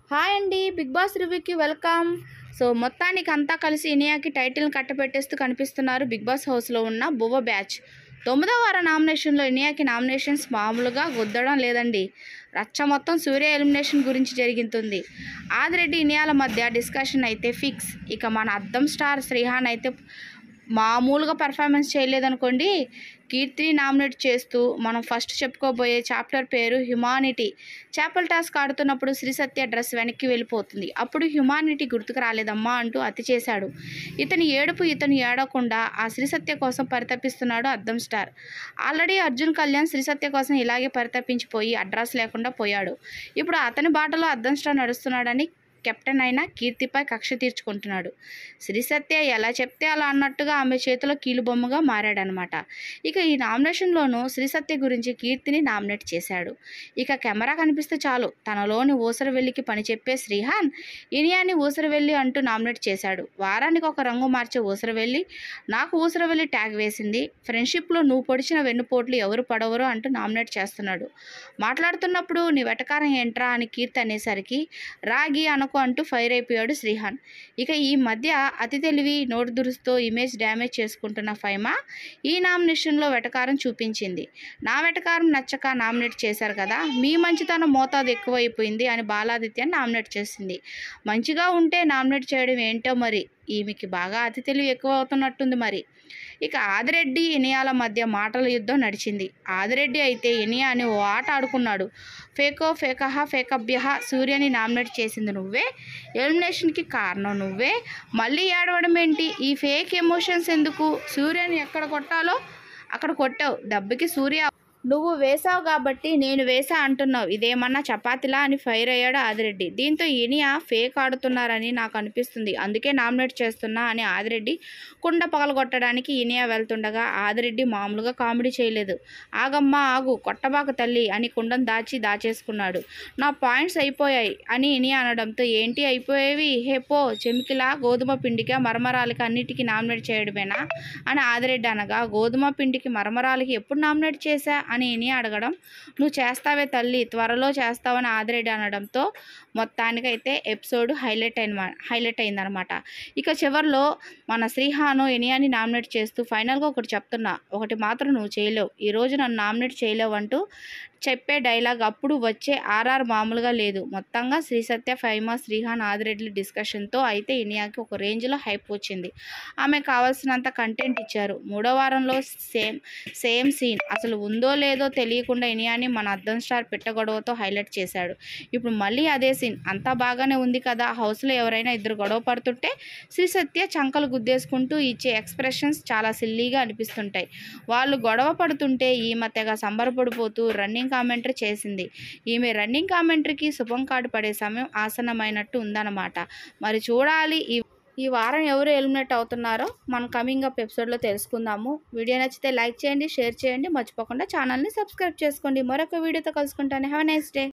hi అండి big boss రివ్యూకి welcome so మొత్తానికి అంతా కలిసి ఇనియాకి టైటిల్ని కట్టబెట్టేస్తూ కనిపిస్తున్నారు బిగ్ బాస్ హౌస్లో ఉన్న బువ్వ బ్యాచ్ తొమ్మిదో వార నామినేషన్లో ఇనియాకి నామినేషన్స్ మామూలుగా గుద్దడం లేదండి రచ్చ మొత్తం సూర్య ఎలిమినేషన్ గురించి జరిగింది ఆదిరెడ్డి ఇనియాల మధ్య డిస్కషన్ అయితే ఫిక్స్ ఇక మన అద్దం స్టార్ శ్రీహాన్ అయితే మామూలుగా పర్ఫార్మెన్స్ చేయలేదనుకోండి కీర్తిని నామినేట్ చేస్తూ మనం ఫస్ట్ చెప్పుకోబోయే చాప్టర్ పేరు హ్యుమానిటీ చేపల టాస్క్ ఆడుతున్నప్పుడు శ్రీ సత్య డ్రెస్ వెనక్కి వెళ్ళిపోతుంది అప్పుడు హ్యుమానిటీ గుర్తుకు రాలేదమ్మా అంటూ అతి చేశాడు ఇతని ఏడుపు ఇతను ఏడకుండా ఆ శ్రీ సత్య కోసం పరితపిస్తున్నాడు అద్దం స్టార్ ఆల్రెడీ అర్జున్ కళ్యాణ్ శ్రీ సత్య కోసం ఇలాగే పరితపించిపోయి అడ్రస్ లేకుండా పోయాడు ఇప్పుడు అతని బాటలో అద్దం స్టార్ నడుస్తున్నాడని కెప్టెన్ అయిన కీర్తిపై కక్ష తీర్చుకుంటున్నాడు శ్రీ సత్య ఎలా చెప్తే అలా అన్నట్టుగా ఆమె చేతిలో కీలుబొమ్మగా మారాడనమాట ఇక ఈ నామినేషన్లోనూ శ్రీ సత్య గురించి కీర్తిని నామినేట్ చేశాడు ఇక కెమెరా కనిపిస్తే చాలు తనలోని ఊసరవెల్లికి పని చెప్పే శ్రీహాన్ ఇనియాని ఊసరవెల్లి అంటూ నామినేట్ చేశాడు వారానికి ఒక రంగు మార్చే ఊసరవెల్లి నాకు ఊసరవెల్లి ట్యాగ్ వేసింది ఫ్రెండ్షిప్లో నువ్వు పొడిచిన వెన్నుపోట్లు ఎవరు పడవరు అంటూ నామినేట్ చేస్తున్నాడు మాట్లాడుతున్నప్పుడు నీ వెటకారం ఏంట్రా అని కీర్తి అనేసరికి రాగి అనకు అంటూ ఫైర్ అయిపోయాడు శ్రీహాన్ ఇక ఈ మధ్య అతి తెలివి నోటు దురుస్తో ఇమేజ్ డ్యామేజ్ చేసుకుంటున్న ఫైమా ఈ నామినేషన్లో వెటకారం చూపించింది నా వెటకారం నచ్చక నామినేట్ చేశారు కదా మీ మంచితనం మోతాదు ఎక్కువైపోయింది అని బాలాదిత్యాన్ని నామినేట్ చేసింది మంచిగా ఉంటే నామినేట్ చేయడం ఏంటో మరి ఈమెకి బాగా అతి తెలివి ఎక్కువ అవుతున్నట్టుంది మరి ఇక ఆదిరెడ్డి ఇనియాల మధ్య మాటల యుద్ధం నడిచింది ఆదిరెడ్డి అయితే ఇనియాని ఓ ఆట ఆడుకున్నాడు ఫేకో ఫేకహ ఫేకభ్యహ సూర్యని నామినేట్ చేసింది నువ్వే ఎలిమినేషన్కి కారణం నువ్వే మళ్ళీ ఏడవడం ఏంటి ఈ ఫేక్ ఎమోషన్స్ ఎందుకు సూర్యని ఎక్కడ కొట్టాలో అక్కడ కొట్టావు దెబ్బకి సూర్య నువ్వు వేసావు కాబట్టి నేను వేసా అంటున్నావు ఇదేమన్నా చపాతీలా అని ఫైర్ అయ్యాడు ఆదిరెడ్డి దీంతో ఇనియా ఫేక్ ఆడుతున్నారని నాకు అనిపిస్తుంది అందుకే నామినేట్ చేస్తున్నా అని ఆదిరెడ్డి కుండ పగలగొట్టడానికి ఇనియా వెళ్తుండగా ఆదిరెడ్డి మామూలుగా కామెడీ చేయలేదు ఆగమ్మా ఆగు కొట్టబాక తల్లి అని కుండను దాచి దాచేసుకున్నాడు నా పాయింట్స్ అయిపోయాయి అని ఇనియా అనడంతో ఏంటి అయిపోయేవి హే పో చెమికిలా గోధుమ పిండిగా మరమరాలకి అన్నిటికీ నామినేట్ చేయడమేనా అని ఆదిరెడ్డి అనగా గోధుమ పిండికి మరమరాలకి ఎప్పుడు నామినేట్ చేశా అని ఇని అడగడం నువ్వు చేస్తావే తల్లి త్వరలో చేస్తావని ఆదిరెడ్డి అనడంతో మొత్తానికైతే ఎపిసోడ్ హైలైట్ అయిన హైలైట్ అయిందనమాట ఇక చివరిలో మన శ్రీహాను ఇనియాని నామినేట్ చేస్తూ ఫైనల్గా ఒకటి చెప్తున్నా ఒకటి మాత్రం నువ్వు చేయలేవు ఈరోజు నన్ను నామినేట్ చేయలేవు అంటూ చెప్పే డైలాగ్ అప్పుడు వచ్చే ఆర్ఆర్ మామూలుగా లేదు మొత్తంగా శ్రీ సత్య ఫైమా శ్రీహాన్ ఆదిరెడ్డి డిస్కషన్తో అయితే ఇనియాకి ఒక రేంజ్లో హైప్ వచ్చింది ఆమె కావాల్సినంత కంటెంట్ ఇచ్చారు మూడో వారంలో సేమ్ సేమ్ సీన్ అసలు ఉందో లేదో తెలియకుండా ఇనియాని మన అద్దం స్టార్ పెట్టగొడవతో హైలైట్ చేశాడు ఇప్పుడు మళ్ళీ అదే సీన్ అంతా బాగానే ఉంది కదా హౌస్లో ఎవరైనా ఇద్దరు గొడవ పడుతుంటే శ్రీ సత్య చంకలు గుద్దేసుకుంటూ ఇచ్చే ఎక్స్ప్రెషన్స్ చాలా సిల్లీగా అనిపిస్తుంటాయి వాళ్ళు గొడవ పడుతుంటే ఈమె తెగ సంబరపడిపోతూ రన్నింగ్ కామెంటరీ చేసింది ఈమె రన్నింగ్ కామెంటరీకి శుభం కార్డు పడే సమయం ఆసన్నమైనట్టు ఉందన్నమాట మరి చూడాలి ఈ ఈ వారం ఎవరు ఎలిమినేట్ అవుతున్నారో మనం కమింగ్ అప్ ఎపిసోడ్లో తెలుసుకుందాము వీడియో నచ్చితే లైక్ చేయండి షేర్ చేయండి మర్చిపోకుండా ఛానల్ని సబ్స్క్రైబ్ చేసుకోండి మరొక వీడియోతో కలుసుకుంటాను హ్యావ్ నైస్ డే